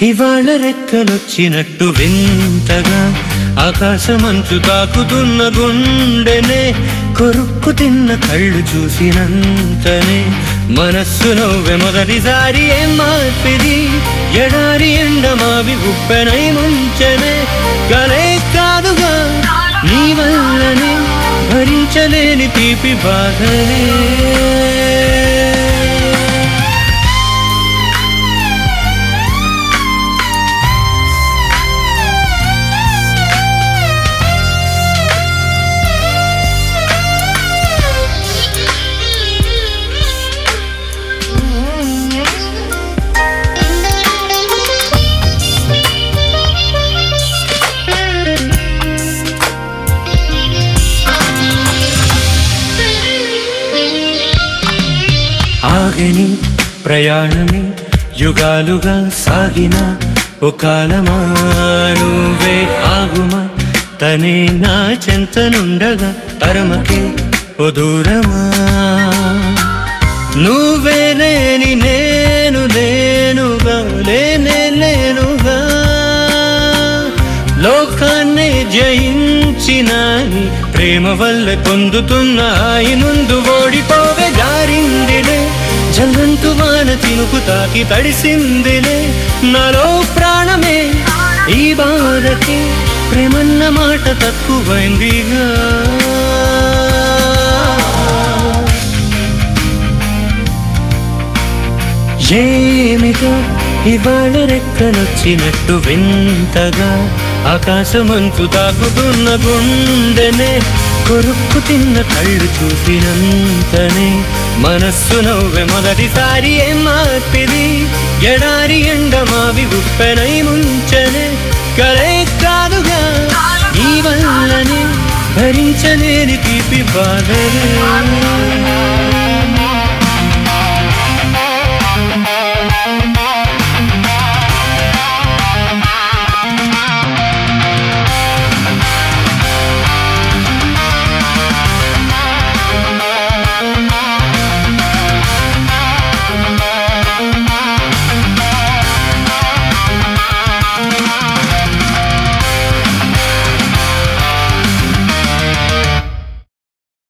ఇవాళ రెక్కలొచ్చినట్టు వింతగా ఆకాశమంచు తాకుతున్న గుండెనే కొరుక్కు తిన్న కళ్ళు చూసినంతనే మనస్సు నవ్వె మొదటిసారి ఏం మార్పిది ఎడారి ఎండమావి ఉప్పెనై ముంచెనే కలే కాదుగా నీ వల్లనే భరించలేని తీపి బాధనే ఆగని ప్రయాణమే యుగాలుగా సాగిన ఒకాలమా నువ్వే ఆగుమా తనే నా చెంతనుండగా తరమకే ఓ దూరమా నువ్వే లేని నేను లేనుగా లేనే లేనుగా లోకాన్ని జయించిన నీ ప్రేమ వల్ల పొందుతున్న హాయి నుండు ఓడిపోవే జారిందిలే జల్లంతు వాన తినుకు తాకి తడిసిందిలే నాలో ప్రాణమే ఈ బాధకి ప్రేమన్న మాట తక్కువైందిగా ఏమిగా ఇవాళ రెక్కలొచ్చినట్టు వింతగా ఆకాశమంచు తాకుతున్న గుండెనే కొరుక్కు తిన్న కళ్ళు చూసినంతనే మనస్సు నవ్వె మొదటిసారి ఏం మార్పిది ఎడారి ఎండమావి ఉప్పెనై ముంచనే కలే కాదుగా ఈ వల్లనే భరించలేని తీపి బాధనే